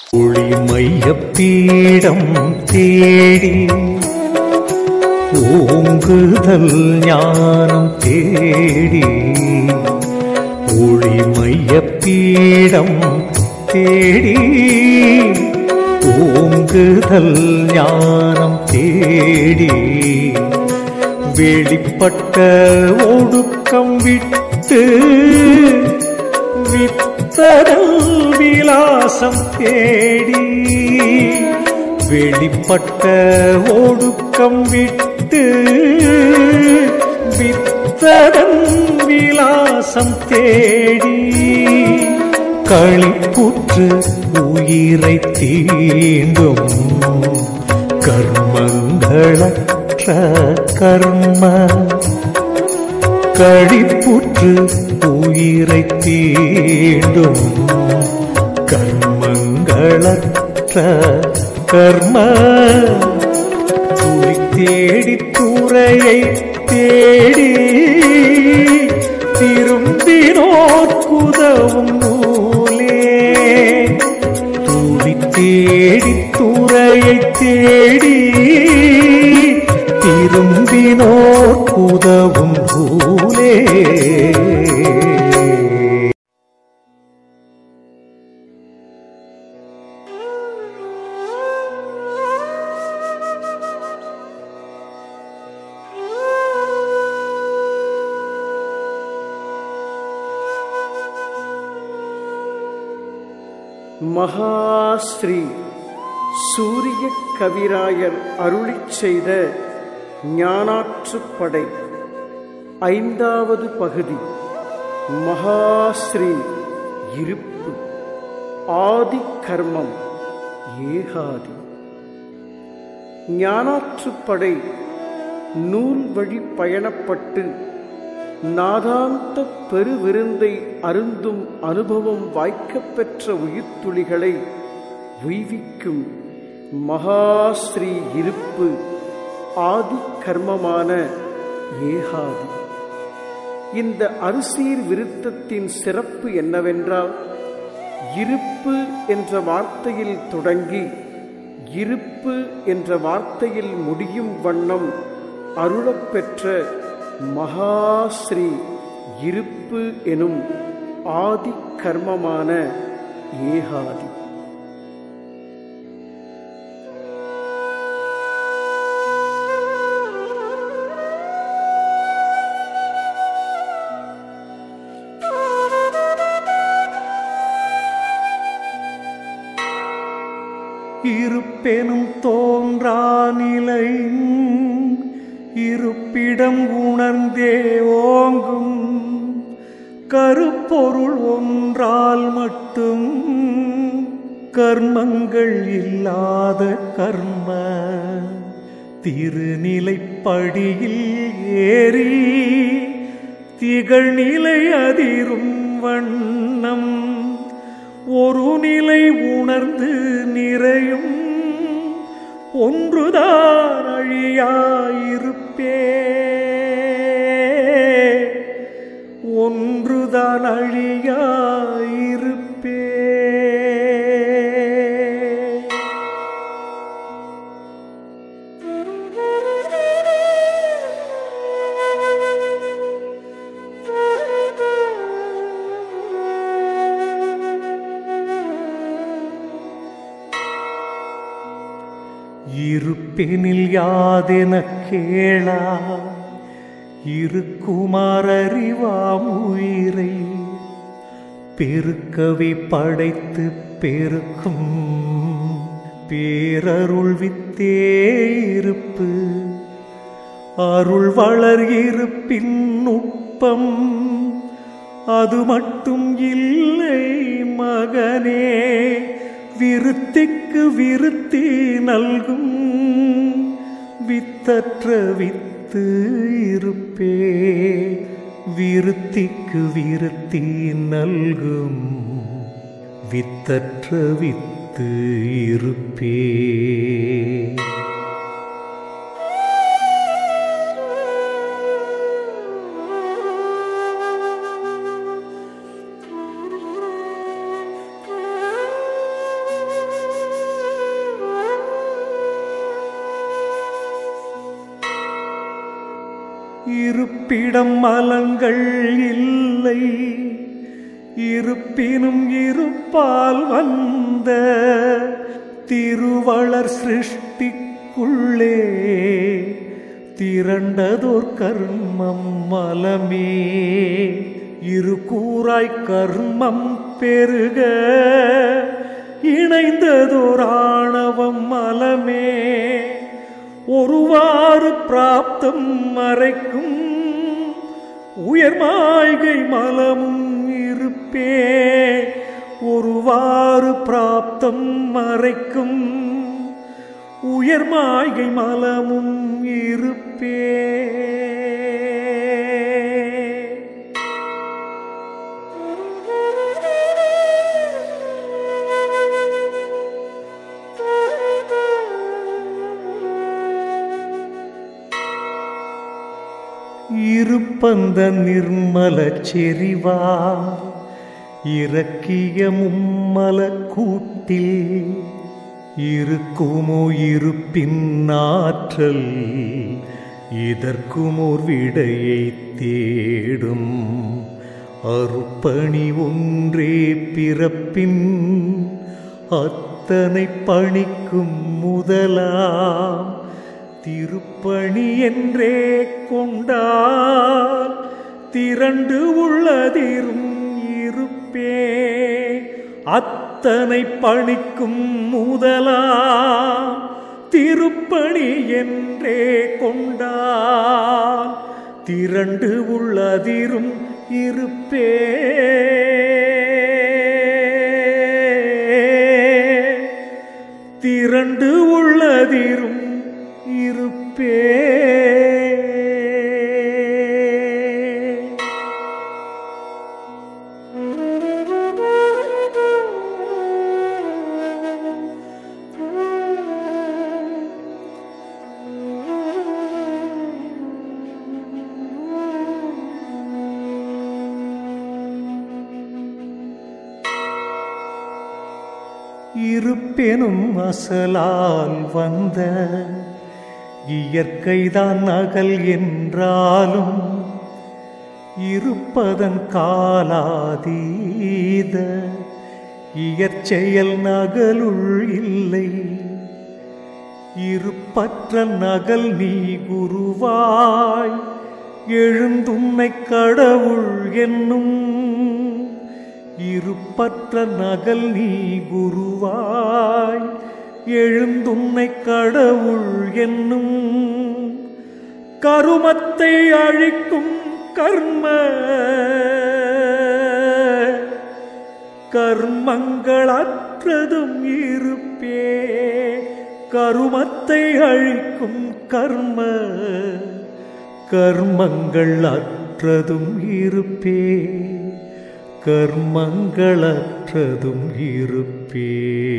ஒளி மையப்பீடம் தேடி ஓங்குதல் ஞானம் தேடி ஒளி மையப்பீடம் தேடி ஓங்குதல் ஞானம் தேடி வெளிப்பட்ட ஒடுக்கம் விட்டு வித்தரல் விலாசம் தேடி வெளிப்பட்ட ஒடுக்கம் விட்டு வித்தரன் விலாசம் தேடி களிப்புற்று உயிரை தீண்டும் கர்மங்களற்ற கர்ம கழிப்புற்று உயிரை தீண்டும் கர்மங்களற்ற கர்ம துளி தேடி துறையை தேடி திரும்பினோர்க்குதவும் நூலே துளி தேடி துறையை தேடி திரும்பினோர் உதவும் நூலே மகாஸ்ரீ சூரிய கவிராயர் அருளிச் செய்த ஞானாற்றுப்படை ஐந்தாவது பகுதி மகாஸ்ரீ இருப்பு ஆதி கர்மம் ஏகாதி ஞானாற்றுப்படை நூல் வழி பயணப்பட்டு நாதாந்த பெருவிருந்தை அருந்தும் அனுபவம் வாய்க்கப் பெற்ற உயிர்த்துளிகளை உய்விக்கும் மகாஸ்ரீ இருப்பு ஆதி கர்மமான ஏகாதி இந்த அரிசீர் விருத்தத்தின் சிறப்பு என்னவென்றால் இருப்பு என்ற வார்த்தையில் தொடங்கி இருப்பு என்ற வார்த்தையில் முடியும் வண்ணம் அருளப்பெற்ற மகாஸ்ரீ இருப்பு எனும் ஆதி கர்மமான ஏகாதி இருப்பெனும் தோன்றா நிலை இருப்பிடம் உணர்ந்தே ஓங்கும் கருப்பொருள் ஒன்றால் மட்டும் கர்மங்கள் இல்லாத கர்ம திருநிலைப்படியில் ஏறி திகழ்நிலை அதிரும் வண்ணம் ஒரு நிலை உணர்ந்து நிறையும் ஒன்றுதான் அழியாயிருப்பே ஒன்றுதான் அழியாயிருப்பே இருப்பெனில் யாதென கேளா இருக்குமாறறிவாம் உயிரை பெருக்கவே படைத்து பெருக்கும் பேரருள் வித்தே இருப்பு அருள் வளர் இருப்பின் நுட்பம் அது மட்டும் இல்லை மகனே விருத்திக்கு விருத்தி நல்கும் வித்தற்ற வித்து இருப்பே விருத்திக்கு விருத்தி நல்கும் வித்தற்ற வித்து இருப்பே இருப்பிடம் மலங்கள் இல்லை இருப்பினும் இருப்பால் வந்த திருவளர் சிருஷ்டிக்குள்ளே திரண்டதோர் கர்மம் மலமே இரு கூறாய் கர்மம் பெருக இணைந்ததோர் ஆணவம் மலமே ஒருவாறு பிராப்தம் மறைக்கும் உயர்மாய்கை மலமும் இருப்பே ஒருவாறு பிராப்தம் மறைக்கும் உயர்மாய்கை மலமும் இருப்பே இருப்பந்த நிர்மல செறிவா இறக்கிய மும்மல கூட்டில் இருக்குமோ இருப்பின் ஆற்றல் இதற்குமோர் விடையை தேடும் அருப்பணி ஒன்றே பிறப்பின் அத்தனை பணிக்கும் முதலாம் திருப்பணி என்றே கொண்டால் திரண்டு உள்ளதிரும் இருப்பே அத்தனை பணிக்கும் முதலா திருப்பணி என்றே கொண்டால் திரண்டு உள்ளதிரும் இருப்பே திரண்டு உள்ளதிரும் இருப்பே இருப்பெனும் அசலால் வந்த இயற்கைதான் நகல் என்றாலும் இருப்பதன் காலாதீத இயற்செயல் நகலுள் இல்லை இருப்பற்ற நகல் நீ குருவாய் எழுந்துன்னை கடவுள் என்னும் இருப்பற்ற நகல் நீ குருவாய் எழுந்துன்னை கடவுள் என்னும் கருமத்தை அழிக்கும் கர்ம கர்மங்களற்றதும் இருப்பே கருமத்தை அழிக்கும் கர்ம கர்மங்கள் அற்றதும் இருப்பே கர்மங்களற்றதும் இருப்பே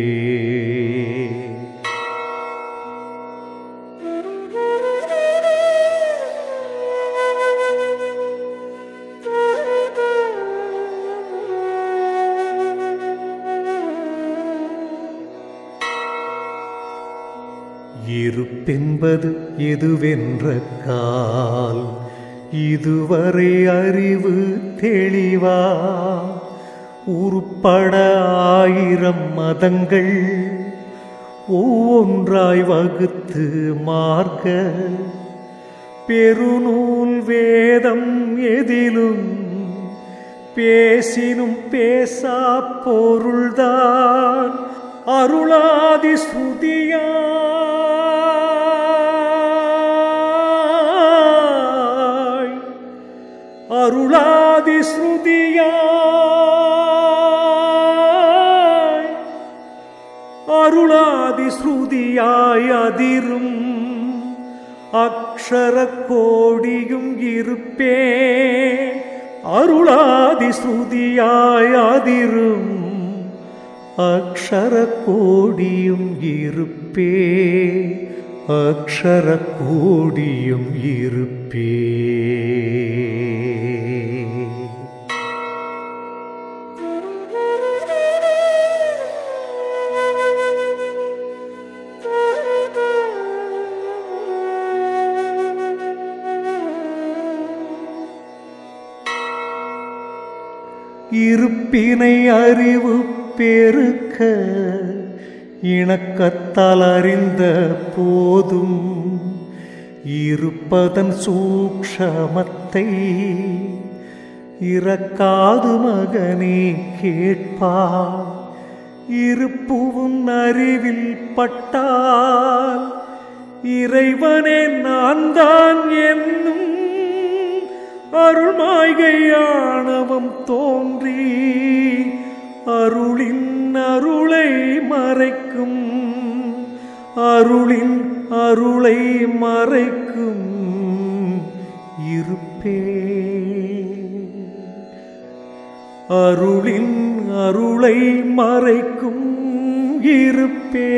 இருப்பென்பது எதுவென்ற கால் இதுவரை அறிவு தெளிவா உருப்பட ஆயிரம் மதங்கள் ஒவ்வொன்றாய் வகுத்து மார்க்க பெருநூல் வேதம் எதிலும் பேசினும் பேசா பொருள்தான் அருளாதி ஸ்ருதியாய் அருளாதி ஸ்ருதியாய் அருளாதி ஸ்ருதியாய் அதிரும் அக்ஷர கோடியும் இருப்பே அருளாதி ஸ்ருதியாய் அதிரும் அக்ஷர கோடியும் இருப்பே அக்ஷர கோடியும் இருப்பே இருப்பினை அறிவு பெருக்க இணக்கத்தால் அறிந்த போதும் இருப்பதன் சூக்ஷமத்தை இறக்காது மகனே கேட்பா இருப்புவும் அறிவில் பட்டால் இறைவனே நான் தான் என்னும் அருள்மாய்கையானவம் தோன்றி அருளின் அருளை மறைக்கும் அருளின் அருளை மறைக்கும் இருப்பே அருளின் அருளை மறைக்கும் இருப்பே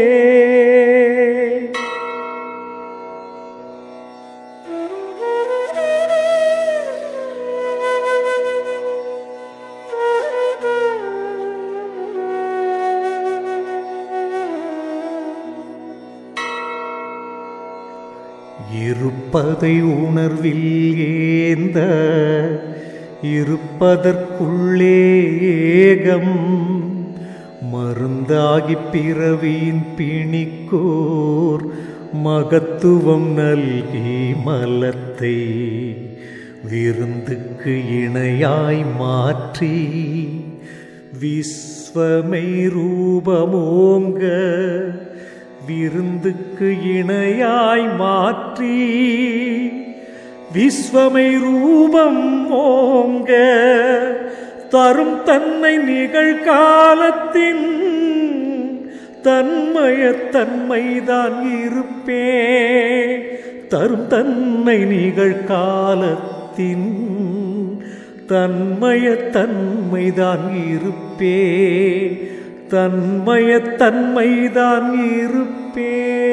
இருப்பதை உணர்வில் ஏந்த இருப்பதற்குள்ளே ஏகம் மருந்தாகி பிறவியின் பிணிக்கோர் மகத்துவம் நல்கி மலத்தை விருந்துக்கு இணையாய் மாற்றி விஸ்வமை ரூபமோங்க விருந்துக்கு இணையாய் மாற்றி விஸ்வமை ரூபம் ஓங்க தரும் தன்னை நிகழ்காலத்தின் தன்மயத்தன்மைதான் இருப்பே தரும் தன்னை நிகழ்காலத்தின் தன்மயத்தன்மைதான் இருப்பே தன்மயத்தன்மைதான் இருப்பே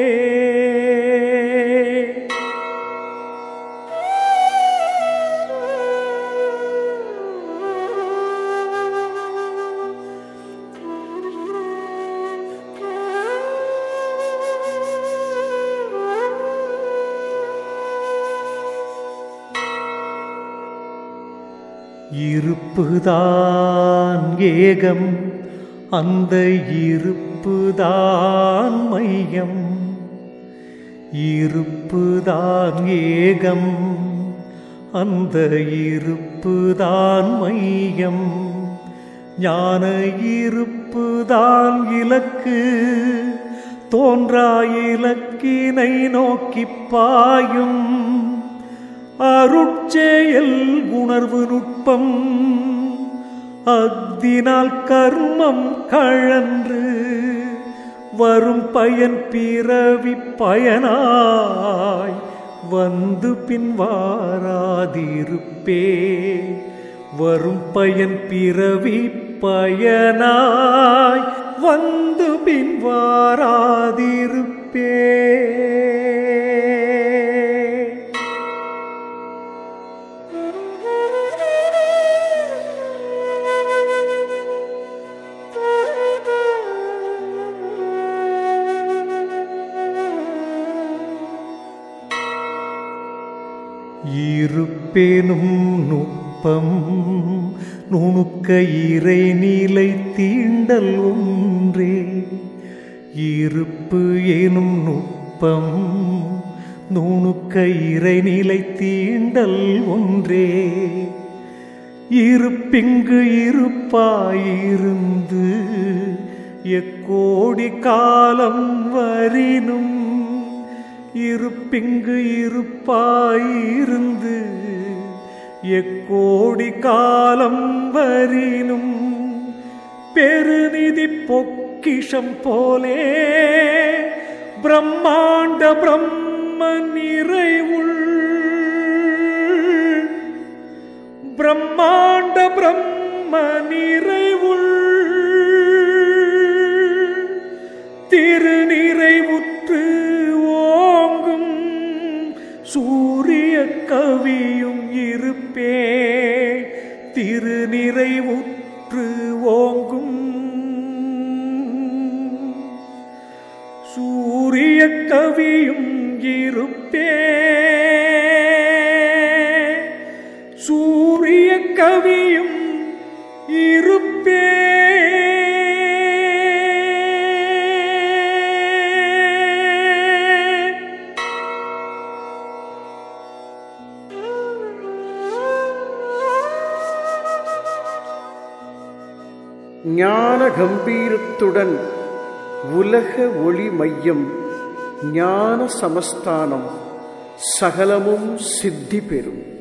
இருப்புதான் ஏகம் அந்த இருப்புதான் மையம் இருப்புதான் ஏகம் அந்த இருப்புதான் மையம் ஞான இருப்புதான் இலக்கு தோன்றா இலக்கினை நோக்கிப் பாயும் அருட்செயல் உணர்வு நுட்பம் அக்தினால் கர்மம் கழன்று வரும் பயன் பிறவி பயனாய் வந்து பின் வாராதிருப்பே வரும் பயன் பிறவி பயனாய் வந்து பின் வாராதிருப்பே இருப்பேனும் நுட்பம் நுணுக்க இறை நிலை தீண்டல் ஒன்றே இருப்பு எனும் நுட்பம் நுணுக்க இறை நிலை தீண்டல் ஒன்றே இருப்பிங்கு இருப்பாயிருந்து எக்கோடி காலம் வரினும் இருப்பிங்கு இருப்பாயிருந்து எக்கோடி காலம் வரினும் பெருநிதி பொக்கிஷம் போலே பிரம்மாண்ட பிரம்ம நிறைவுள் பிரம்மாண்ட பிரம்ம நிறைவுள் திருநிறைவுற்று ஓங்கும் சூரிய கவியும் இருப்பே திருநிறைவுற்று ஓங்கும் சூரிய கவியும் இருப்பே சூரிய கவியும் இருப்பே ஞான கம்பீரத்துடன் உலக ஒளி மையம் ஞான சமஸ்தானம் சகலமும் சித்தி பெறும்